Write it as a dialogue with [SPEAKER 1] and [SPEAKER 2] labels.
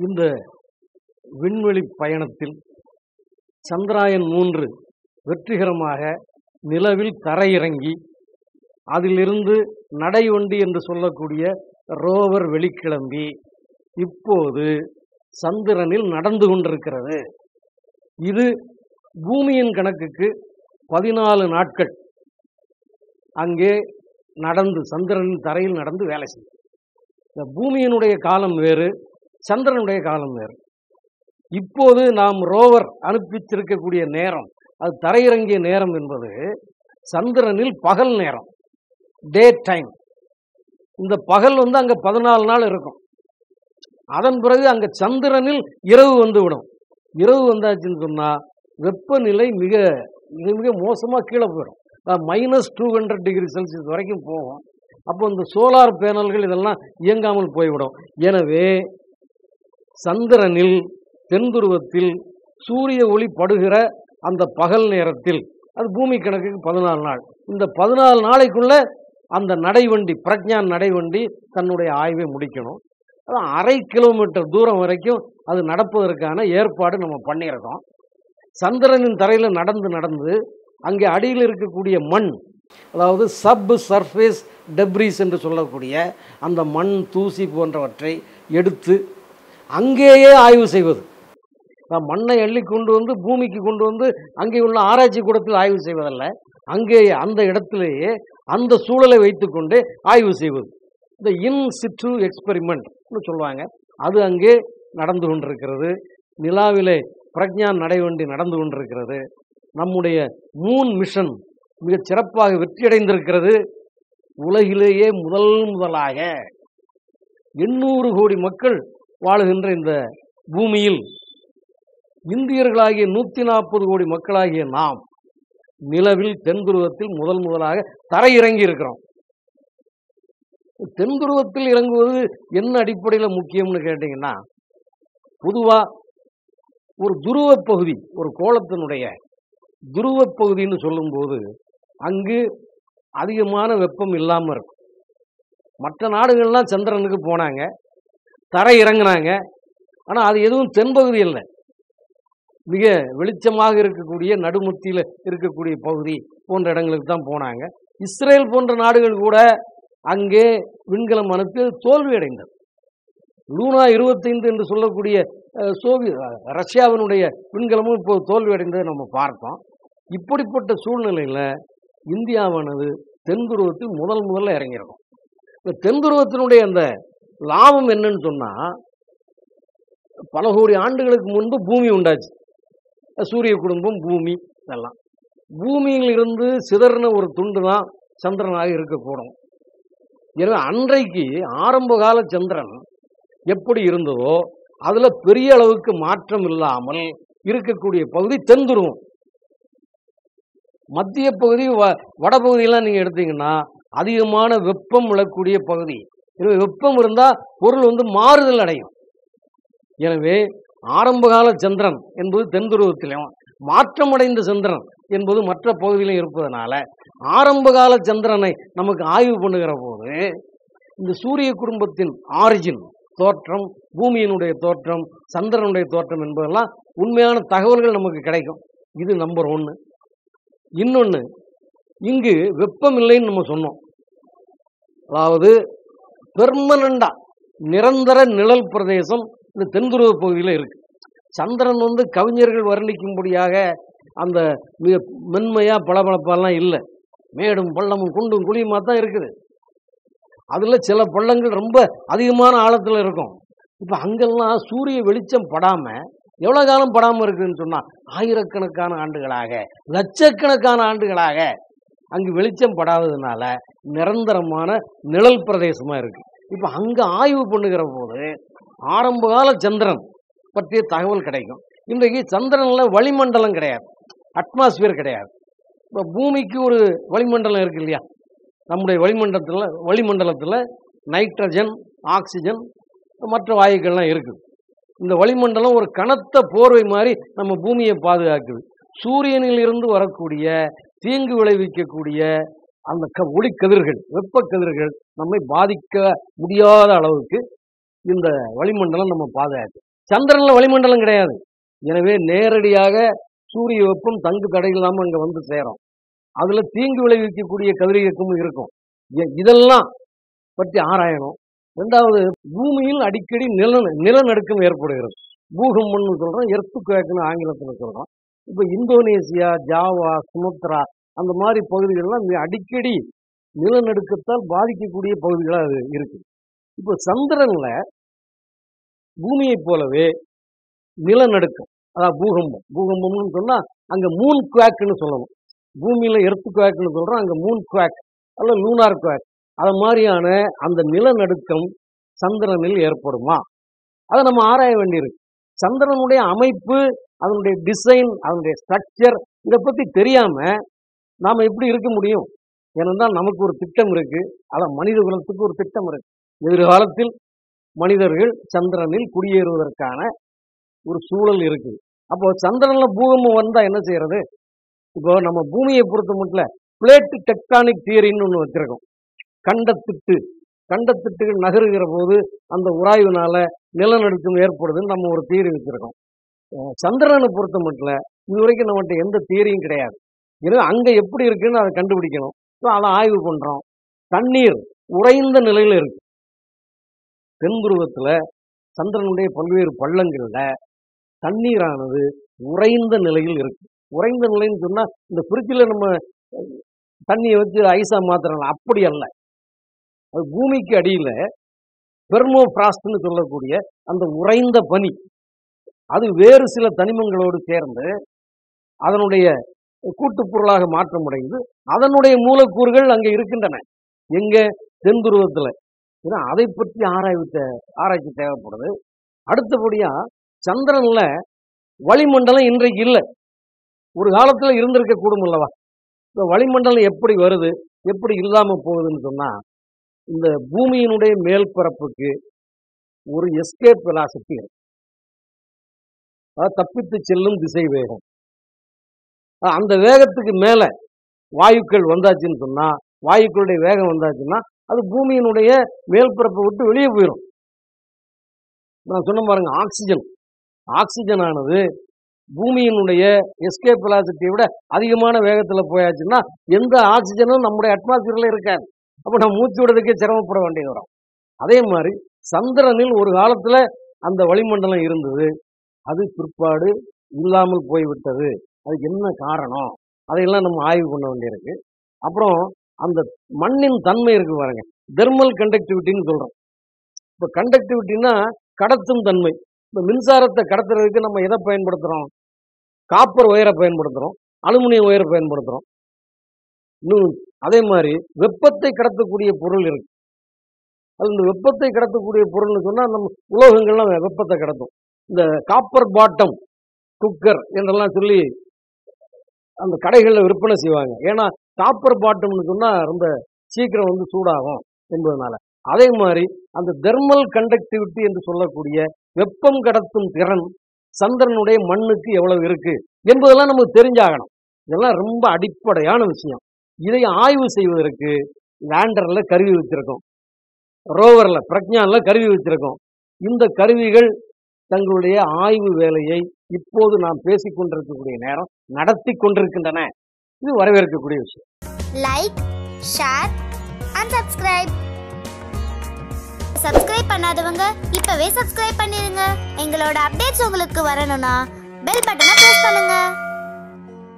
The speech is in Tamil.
[SPEAKER 1] இந்த விண்வெளி பயணத்தில் சந்திராயன் மூன்று வெற்றிகரமாக நிலவில் தரையிறங்கி அதிலிருந்து நடைவண்டி என்று சொல்லக்கூடிய ரோவர் வெளிக்கிளம்பி இப்போது சந்திரனில் நடந்து கொண்டிருக்கிறது இது பூமியின் கணக்குக்கு பதினாலு நாட்கள் அங்கே நடந்து சந்திரனின் தரையில் நடந்து வேலை செய்யும் இந்த பூமியினுடைய காலம் வேறு சந்திரனுடைய காலம் வேறு இப்போது நாம் ரோவர் அனுப்பிச்சிருக்கக்கூடிய நேரம் அது தரையிறங்கிய நேரம் என்பது சந்திரனில் பகல் நேரம் டே டைம் இந்த பகல் வந்து அங்க பதினாலு நாள் இருக்கும் அதன் பிறகு அங்க சந்திரனில் இரவு வந்து விடும் இரவு வந்தாச்சுன்னு சொன்னா வெப்பநிலை மிக மிக மிக மோசமா கீழே போயிடும் minus two hundred degree Celsius வரைக்கும் போகும் அப்போ இந்த சோலார் பேனல்கள் இதெல்லாம் இயங்காமல் போய்விடும் எனவே சந்திரனில் தென்துருவத்தில் சூரிய ஒளி படுகிற அந்த பகல் நேரத்தில் அது பூமி கணக்குக்கு பதினாலு நாள் இந்த பதினாலு நாளைக்குள்ள அந்த நடைவண்டி பிரக்ஞான் நடைவண்டி தன்னுடைய ஆய்வை முடிக்கணும் அதான் அரை கிலோமீட்டர் தூரம் வரைக்கும் அது நடப்பதற்கான ஏற்பாடு நம்ம பண்ணியிருக்கோம் சந்திரனின் தரையில் நடந்து நடந்து அங்கே அடியில் இருக்கக்கூடிய மண் அதாவது சப் சர்ஃபேஸ் டெப்ரிஸ் என்று சொல்லக்கூடிய அந்த மண் தூசி போன்றவற்றை எடுத்து அங்கேயே ஆய்வு செய்வது அஹ் மண்ணை அள்ளி கொண்டு வந்து பூமிக்கு கொண்டு வந்து அங்கே உள்ள ஆராய்ச்சி கூடத்தில் ஆய்வு செய்வதல்ல அங்கேயே அந்த இடத்திலேயே அந்த சூழலை வைத்துக்கொண்டு ஆய்வு செய்வது இந்த இன் சிற்று எக்ஸ்பெரிமெண்ட்னு சொல்லுவாங்க அது அங்கே நடந்து கொண்டிருக்கிறது நிலாவிலே பிரக்ஞான் நடைவண்டி நடந்து கொண்டிருக்கிறது நம்முடைய மூன் மிஷன் மிகச் சிறப்பாக வெற்றியடைந்திருக்கிறது உலகிலேயே முதல் முதலாக எண்ணூறு கோடி மக்கள் வாழுகின்ற இந்த பூமியில் இந்தியர்களாகிய நூத்தி நாற்பது கோடி மக்களாகிய நாம் நிலவில் தென்துருவத்தில் முதல் முதலாக தரையிறங்கி இருக்கிறோம் தென்துருவத்தில் இறங்குவது என்ன அடிப்படையில் முக்கியம்னு கேட்டீங்கன்னா பொதுவா ஒரு துருவ பகுதி ஒரு கோலத்தினுடைய துருவ பகுதின்னு சொல்லும்போது அங்கு அதிகமான வெப்பம் இல்லாமல் இருக்கும் மற்ற நாடுகள்லாம் சந்திரனுக்கு போனாங்க தரை இறங்குனாங்க ஆனால் அது எதுவும் தென்பகுதி இல்லை மிக வெளிச்சமாக இருக்கக்கூடிய நடுமுத்தியில் இருக்கக்கூடிய பகுதி போன்ற இடங்களுக்கு தான் போனாங்க இஸ்ரேல் போன்ற நாடுகள் கூட அங்கே விண்கலம் அனுப்பி அது தோல்வி அடைந்தது லூனா இருபத்தைந்து என்று சொல்லக்கூடிய அஹ், சோவிய ரஷ்யாவினுடைய விண்கலமும் இப்போ தோல்வி அடைந்ததை நம்ம பார்த்தோம் இப்படிப்பட்ட சூழ்நிலையில் இந்தியாவானது தென்துருவத்தில் முதல் முதல்ல இறங்கியிருக்கும் இந்த தென்துருவத்தினுடைய அந்த லாபம் என்னன்னு சொன்னா பல கோடி ஆண்டுகளுக்கு முன்பு பூமி உண்டாச்சு சூரிய குடும்பம் பூமி இதெல்லாம் பூமியில் இருந்து சிதறின ஒரு துண்டு தான் சந்திரனாக இருக்கக்கூடும் எனவே அன்றைக்கு ஆரம்ப கால சந்திரன் எப்படி இருந்ததோ அதுல பெரிய அளவுக்கு மாற்றம் இல்லாமல் இருக்கக்கூடிய பகுதி தென்துருவம் மத்திய பகுதி வ- வடபகுதியெல்லாம் நீங்க எடுத்தீங்கன்னா அதிகமான வெப்பம் விழக்கூடிய பகுதி எனவே வெப்பம் இருந்தா பொருள் வந்து மாறுதல் அடையும் எனவே ஆரம்பகால சந்திரன் என்பது தென்துருவத்திலும் மாற்றமடைந்த சந்திரன் என்பது மற்ற பகுதியிலும் இருப்பதனால ஆரம்பகால சந்திரனை நமக்கு ஆய்வு பண்ணுகிற போது இந்த சூரிய குடும்பத்தின் ஆரிஜின் தோற்றம் பூமியினுடைய தோற்றம் சந்திரனுடைய தோற்றம் என்பதெல்லாம் உண்மையான தகவல்கள் நமக்கு கிடைக்கும் இது நம்பர் ஒன்று இன்னொன்று இங்கு வெப்பம் இல்லைன்னு நம்ம சொன்னோம் அதாவது பெர்மனண்டா நிரந்தர நிழல் பிரதேசம் இந்த தென்துருவ பகுதியில் இருக்கு சந்திரன் வந்து கவிஞர்கள் வர்ணிக்கும்படியாக அந்த மிக மென்மையா பளபளப்பெல்லாம் இல்லை மேடும் பள்ளமும் குண்டும் குழியுமா தான் இருக்குது அதுல சில பள்ளங்கள் ரொம்ப அதிகமான ஆழத்துல இருக்கும் இப்ப அங்கெல்லாம் சூரிய வெளிச்சம் படாம எவ்வளவு காலம் படாம இருக்குன்னு சொன்னா ஆயிரக்கணக்கான ஆண்டுகளாக லட்சக்கணக்கான ஆண்டுகளாக அங்கு வெளிச்சம் படாததுனால நிரந்தரமான நிழல் பிரதேசமா இருக்கு இப்ப அங்க ஆய்வு பண்ணுகிற போது ஆரம்பகால சந்திரன் பற்றிய தகவல் கிடைக்கும் இன்றைக்கு சந்திரன்ல வளிமண்டலம் கிடையாது அட்மாஸ்பியர் கிடையாது இப்போ பூமிக்கு ஒரு வளிமண்டலம் இருக்கு இல்லையா நம்முடைய வளிமண்டலத்தில் வளிமண்டலத்தில் நைட்ரஜன் ஆக்சிஜன் மற்ற வாயுக்கள்லாம் இருக்குது இந்த வளிமண்டலம் ஒரு கனத்த போர்வை மாதிரி நம்ம பூமியை பாதுகாக்குது சூரியனில் இருந்து வரக்கூடிய தீங்கு விளைவிக்கக்கூடிய அந்த க ஒளிக்கதிர்கள் வெப்பக்கதிர்கள் நம்மை பாதிக்க முடியாத அளவுக்கு இந்த வளிமண்டலம் நம்ம பாதுகாக்கு சந்திரன்ல வளிமண்டலம் கிடையாது எனவே நேரடியாக சூரிய வெப்பம் தங்கு தடை இல்லாம அங்க வந்து சேரும் அதுல தீங்கு விளைவிக்கக்கூடிய கதிரியக்கமும் இருக்கும் இ- இதெல்லாம் பற்றி ஆராயணும் ரெண்டாவது பூமியில் அடிக்கடி நில நிலநடுக்கம் ஏற்படுகிறது பூகம்பம்னு சொல்றோம் எர்த்துக்குவேக்குன்னு ஆங்கிலத்தில் சொல்றோம் இப்போ இந்தோனேசியா ஜாவா சுமத்ரா அந்த மாதிரி பகுதிகள்லாம் மிக அடிக்கடி நிலநடுக்கத்தால் பாதிக்கக்கூடிய பகுதிகளாக அது இருக்கு இப்போ சந்திரன்ல பூமியைப் போலவே நிலநடுக்கம் அதாவது பூகம்பம் பூகம்பம்னு சொன்னா அங்க மூன் குவாக்னு சொல்லணும் பூமியில எர்த்து குவாக்னு சொல்றோம் அங்க மூன் குவாக் அல்ல லூனார் குவாக் அது மாதிரியான அந்த நிலநடுக்கம் சந்திரனில் ஏற்படுமா அதை நம்ம ஆராய வேண்டியிருக்கு சந்திரனுடைய அமைப்பு அதனுடைய டிசைன் அதனுடைய ஸ்ட்ரக்சர் இதை பத்தி தெரியாம நாம எப்படி இருக்க முடியும் ஏனென்றால் நமக்கு ஒரு திட்டம் இருக்கு அதான் மனித குலத்துக்கு ஒரு திட்டம் இருக்கு எதிர்காலத்தில் மனிதர்கள் சந்திரனில் குடியேறுவதற்கான ஒரு சூழல் இருக்குது அப்போ சந்திரன்ல பூகம்பம் வந்தா என்ன செய்யறது இப்போ நம்ம பூமியை பொறுத்த மட்டும் பிளேட் டெக்டானிக் தியரின்னு ஒன்று வச்சிருக்கோம் கண்டத்திட்டு கண்டத்திட்டுகள் நகருகிற போது அந்த உராய்வுனால நிலநடுக்கம் ஏற்படுதுன்னு நம்ம ஒரு தியரி வச்சிருக்கோம் அஹ் சந்திரனை பொறுத்த மட்டும் இது வரைக்கும் நம்மகிட்ட எந்த தியரியும் கிடையாது எனவே அங்க எப்படி இருக்குன்னு அதை கண்டுபிடிக்கணும் ஸோ அதை ஆய்வு பண்றோம் தண்ணீர் உறைந்த நிலையில இருக்கு தென் துருவத்துல சந்திரனுடைய பல்வேறு பள்ளங்கள்ல தண்ணீரானது உறைந்த நிலையில் இருக்கு உறைந்த நிலைன்னு சொன்னா இந்த ஃப்ரிட்ஜில் நம்ம அஹ், தண்ணியை வச்சு ஐஸா மாத்துறோம் அப்படி அல்ல அது பூமிக்கு அடியில பெர்மோ ஃப்ராஸ்ட்னு சொல்லக்கூடிய அந்த உறைந்த பனி அது வேறு சில தனிமங்களோடு சேர்ந்து அதனுடைய கூட்டுப் பொருளாக மாற்றமடைந்து அதனுடைய மூலக்கூறுகள் அங்க இருக்கின்றன எங்க தென் துருவத்துல ஏன்னா அதை பற்றி ஆராய்வு தே- ஆராய்ச்சி தேவைப்படுது அடுத்தபடியா சந்திரன்ல வளிமண்டலம் இன்றைக்கு இல்லை ஒரு காலத்துல இருந்திருக்க கூடும் அல்லவா இந்த வளிமண்டலம் எப்படி வருது எப்படி இல்லாம போகுதுன்னு சொன்னா இந்த பூமியினுடைய மேல்பரப்புக்கு ஒரு எஸ்கேப் வெலாசிட்டி இருக்கு அதாவது தப்பித்து செல்லும் திசை வேகம் அஹ் அந்த வேகத்துக்கு மேல வாயுக்கள் வந்தாச்சுன்னு சொன்னா வாயுக்களுடைய வேகம் வந்தாச்சுன்னா அது பூமியினுடைய மேல்பரப்பை விட்டு வெளியே போயிடும் நான் சொன்ன பாருங்க ஆக்சிஜன் ஆக்சிஜன் ஆனது பூமியினுடைய எஸ்கேப் வெலாசிட்டியை விட அதிகமான வேகத்துல போயாச்சுன்னா எந்த ஆக்சிஜனும் நம்முடைய அட்மாஸ்பியர்ல இருக்காது அப்ப நம்ம மூச்சு விடுறதுக்கே சிரமப்பட வேண்டியது வரும் அதே மாதிரி சந்திரனில் ஒரு காலத்துல அந்த வளிமண்டலம் இருந்தது அது பிற்பாடு இல்லாமல் போய்விட்டது அதுக்கு என்ன காரணம் அதையெல்லாம் நம்ம ஆய்வு பண்ண வேண்டியிருக்கு அப்புறம் அந்த மண்ணின் தன்மை இருக்கு பாருங்க தெர்மல் கண்டக்டிவிட்டின்னு சொல்றோம் இப்போ கண்டக்டிவிட்டினா கடத்தும் தன்மை இப்போ மின்சாரத்தை கடத்துறதுக்கு நம்ம எதை பயன்படுத்துறோம் காப்பர் ஒயரை பயன்படுத்துறோம் அலுமினியம் ஒயரை பயன்படுத்துறோம் இன்னும் அதே மாதிரி வெப்பத்தை கடத்தக்கூடிய பொருள் இருக்கு அது இந்த வெப்பத்தை கடத்தக்கூடிய பொருள்னு சொன்னா நம்ம உலோகங்கள்லாம் வெப்பத்தை கடத்தும் இந்த காப்பர் பாட்டம் குக்கர் என்றெல்லாம் சொல்லி அந்த கடைகளில் விற்பனை செய்வாங்க ஏன்னா காப்பர் பாட்டம்னு சொன்னா ரொம்ப சீக்கிரம் வந்து சூடாகும் என்பதனால அதே மாதிரி அந்த தெர்மல் கண்டக்டிவிட்டி என்று சொல்லக்கூடிய வெப்பம் கடத்தும் திறன் சந்திரனுடைய மண்ணுக்கு எவ்வளவு இருக்கு என்பதெல்லாம் நமக்கு தெரிஞ்சாகணும் இதெல்லாம் ரொம்ப அடிப்படையான விஷயம் இதை ஆய்வு செய்வதற்கு லேண்டர்ல கருவி வச்சிருக்கோம் ரோவர்ல பிரக்ஞான்ல கருவி வச்சிருக்கோம் இந்த கருவிகள் தங்களுடைய ஆய்வு வேலையை இப்போது நாம் பேசிக் கொண்டிருக்கக்கூடிய நேரம் நடத்தி கொண்டிருக்கின்றன இது வரவேற்கக்கூடிய விஷயம்
[SPEAKER 2] like share and subscribe subscribe பண்ணாதவங்க இப்பவே சப்ஸ்கிரைப் பண்ணிருங்க எங்களோட அப்டேட்ஸ் உங்களுக்கு வரணும்னா பெல் பட்டனை பிரஸ் பண்ணுங்க